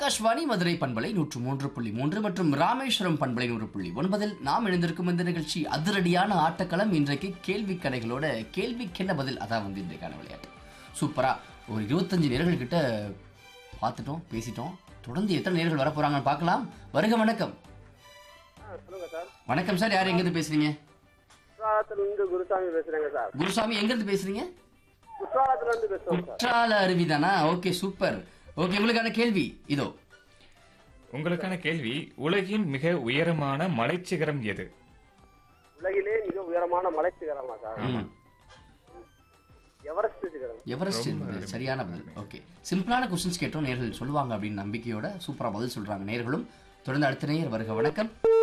ஆகாஷ்வாணி மதுரை பண்பலை நூற்று மூன்று புள்ளி மூன்று மற்றும் ராமேஸ்வரம் பண்பலை நூறு புள்ளி ஒன்பதில் நாம் இணைந்திருக்கும் இந்த நிகழ்ச்சி அதிரடியான ஆட்டக்களம் இன்றைக்கு கேள்வி கடைகளோட கேள்விக்கென்ன பதில் அதான் வந்து இன்றைக்கான விளையாட்டு சூப்பரா ஒரு இருபத்தஞ்சு நேர்கள் கிட்ட பார்த்துட்டோம் பேசிட்டோம் தொடர்ந்து எத்தனை நேர்கள் வர போறாங்கன்னு பார்க்கலாம் வருக வணக்கம் சொல்லுங்க சார் வணக்கம் சார் யார் எங்கிருந்து பேசுறீங்க குற்றாலத்துல இருந்து குருசாமி பேசுறேங்க சார் குருசாமி எங்கிருந்து பேசுறீங்க குற்றாலத்துல இருந்து பேசுறோம் சார் குற்றால அருவிதானா ஓகே சூப்பர் ஓகே உங்களுக்கான கேள்வி இதோ உங்களுக்கான கேள்வி உலகின் மிக உயரமான மலைச்சிகரம் எது உலகிலே மிக உயரமான மலை சிகரமா சார் ம். எவரெஸ்ட் சிகரம் எவரெஸ்ட் என்பது சரியான பதில் ஓகே சிம்பிளான கொஸ்டின்ஸ் கேட்டோம் நேர்கள் சொல்லுவாங்க அப்படின்னு நம்பிக்கையோட சூப்பரா பதில் சொல்றாங்க நேர்களும் தொடர்ந்து அடுத்த நேயர் வருக வணக்கம்